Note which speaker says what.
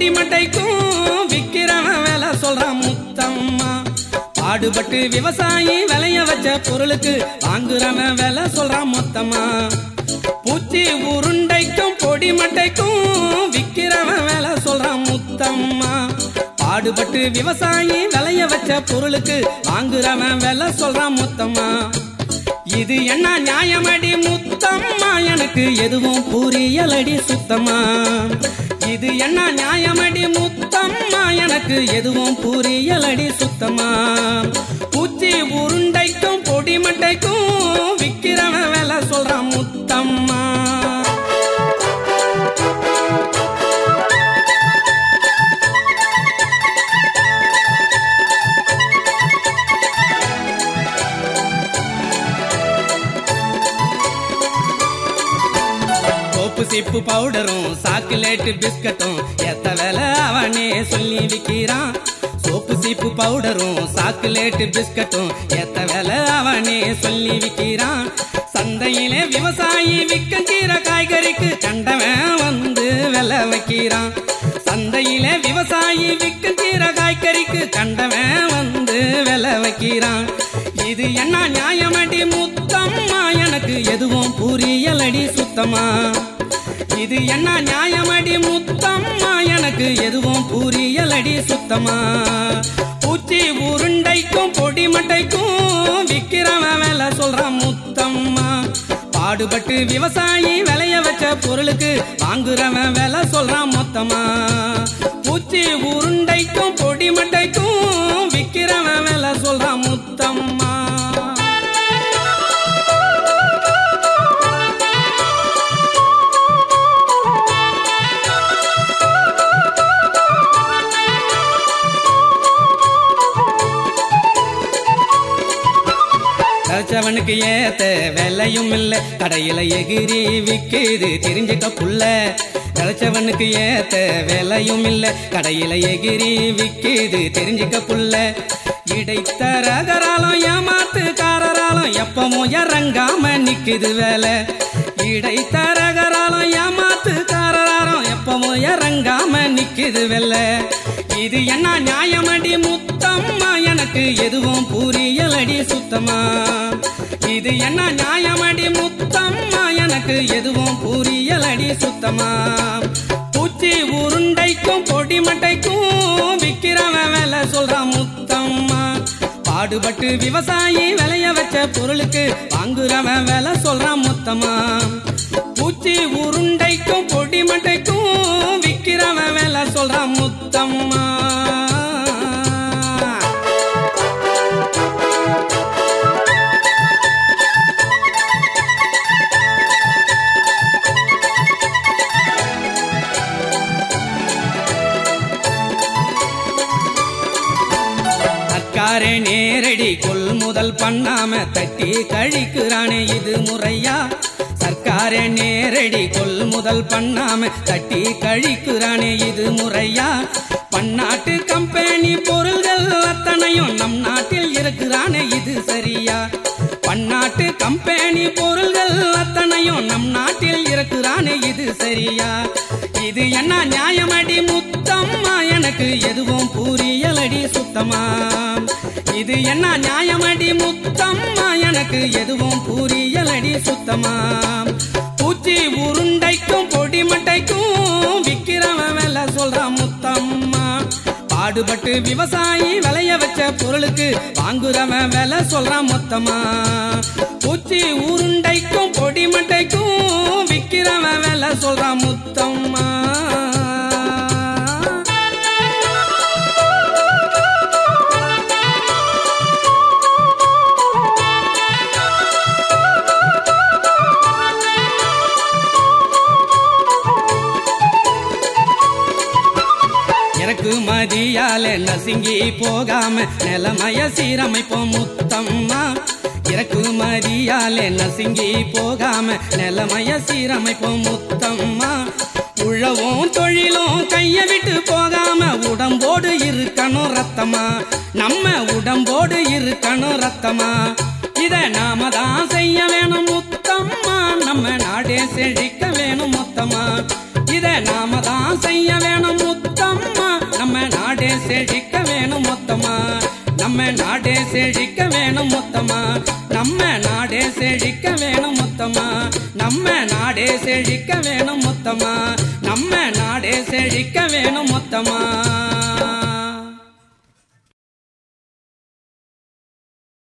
Speaker 1: பொடி மட்டைக்கும் விக்கிறவன் வேலை சொல்றான் முத்தம்மா பாடுபட்டு விவசாயி விளைய வச்ச பொருளுக்கு வாங்குறவன் வேலை சொல்றான் மொத்தமா பூச்சி உருண்டைக்கும் பொடி மட்டைக்கும் விக்கிறவன் வேலை சொல்றான் முத்தம்மா பாடுபட்டு விவசாயி விளைய வச்ச பொருளுக்கு வாங்குறவன் வேலை சொல்றான் மொத்தமா இது என்ன நியாயமடி முத்தம்மா எனக்கு எதுவும் புரியலடி சுத்தமா இது என்ன நியாயமடி முத்தம்மா எனக்கு எதுவும் புரியலடி சுத்தமா பூச்சி உருண்டைக்கும் பொடி மட்டைக்கும் விக்கிறவன் வேலை சொல்றான் முத்தம்மா சோப்பு சிப்பு பவுடரும் சாக்லேட் பிஸ்கட்டும் எத்த வேலை அவனே சொல்லி விக்கிறான் சோப்பு சீப்பு பவுடரும் சாக்லேட் பிஸ்கட்டும் எத்த வேலை அவனே சொல்லி விக்கிறான் சந்தையிலே விவசாயி விற்கிற காய்கறிக்கு கண்டவன் வந்து விலை வைக்கிறான் சந்தையிலே விவசாயி விற்கிற காய்கறிக்கு கண்டவன் வந்து விலை வைக்கிறான் இது என்ன நியாயமடி முத்தம்மா எனக்கு எதுவும் புரியலடி சுத்தமா இது என்ன நியாயமடி முத்தம்மா எனக்கு எதுவும் புரியலடி சுத்தமா பூச்சி உருண்டைக்கும் பொடி மட்டைக்கும் விக்கிறவன் வேலை சொல்றான் முத்தம்மா பாடுபட்டு விவசாயி விளைய வச்ச பொருளுக்கு வாங்குறவன் வேலை சொல்றான் மொத்தமா பூச்சி உருண்டைக்கும் பொடி மட்டைக்கும் விக்கிறவன் வேலை சொல்றான் முத்தம்மா கரைச்சவனுக்கு ஏத்த வெள்ளையும் இல்ல கடையில எகிரி விக்குது தெரிஞ்சுக்க புள்ள கரைச்சவனுக்கு ஏத்த வெள்ளையும் இல்ல கடையில எகிரி விக்குது தெரிஞ்சுக்க புள்ள இடைத்தரகராலும் ஏமாத்துக்காரராலும் எப்பவும் இறங்காம நிக்குது வேலை இடைத்தரகராலும் ஏமாத்துக்காரராலும் எப்பவும் இறங்காம நிக்குது வெள்ள இது என்ன நியாயமடி முத்தம்மா எனக்கு எதுவும் புரியலடி சுத்தமா இது என்ன நியாயமடி முத்தம்மா எனக்கு எதுவும் புரியலடி சுத்தமா பூச்சி உருண்டைக்கும் பொடி மட்டைக்கும் விக்கிறவன் வேலை சொல்றான் முத்தம்மா பாடுபட்டு விவசாயி விளைய வச்ச பொருளுக்கு வாங்குறவன் வேலை சொல்றான் மொத்தமா பூச்சி உருண்டைக்கும் பொடி மட்டைக்கும் விக்கிறவன் வேலை சொல்றான் முத்தம்மா அக்காரே நேரடி கொள்முதல் பண்ணாம தட்டி கழிக்கிறானே இது முறையா சர்க்காரே நேரடி கொள்முதல் பண்ணாம தட்டி கழிக்கிறானே இது முறையா பன்னாட்டு கம்பெனி பொருள்கள் அத்தனையும் நம் நாட்டில் இருக்கிறானே இது சரியா பன்னாட்டு கம்பெனி பொருள்கள் அத்தனையும் நம் நாட்டில் இருக்கிறானே இது சரியா இது என்ன நியாயமடி முத்தம்மா எனக்கு எதுவும் புரியலடி சுத்தமா இது என்ன நியாயமடி முத்தம்மா எனக்கு எதுவும் புரியலடி சுத்தமா பூச்சி உருண்டைக்கும் பொடி மட்டைக்கும் விக்கிறவன் வேலை சொல்றான் முத்தம்மா பாடுபட்டு விவசாயி விளைய வச்ச பொருளுக்கு வாங்குறவன் விலை சொல்றான் மொத்தமா பூச்சி உருண்டைக்கும் பொடி மட்டைக்கும் விக்கிறவன் விலை சொல்றான் முத்தம்மா எனக்கு மதியால நசுங்கி போகாம நிலமய சீரமைப்போம் முத்தம்மா இறக்கு மதியால நசுங்கி போகாம நிலமய சீரமைப்போம் முத்தம்மா உழவும் தொழிலும் கைய விட்டு போகாம உடம்போடு இருக்கணும் ரத்தமா நம்ம உடம்போடு இருக்கணும் ரத்தமா இத நாம தான் செய்ய வேணும் முத்தம்மா நம்ம நாடே செழிக்க வேணும் மொத்தமா இத நாம தான் செய்ய வேணும் முத்தம்மா நம்ம நாடே செழிக்க வேணும் மொத்தமா நம்ம நாடே செழிக்க வேணும் மொத்தமா நம்ம நாடே செழிக்க வேணும் மொத்தமா நம்ம நாடே செழிக்க வேணும் மொத்தமா நம்ம நாடே செழிக்க வேணும் மொத்தமா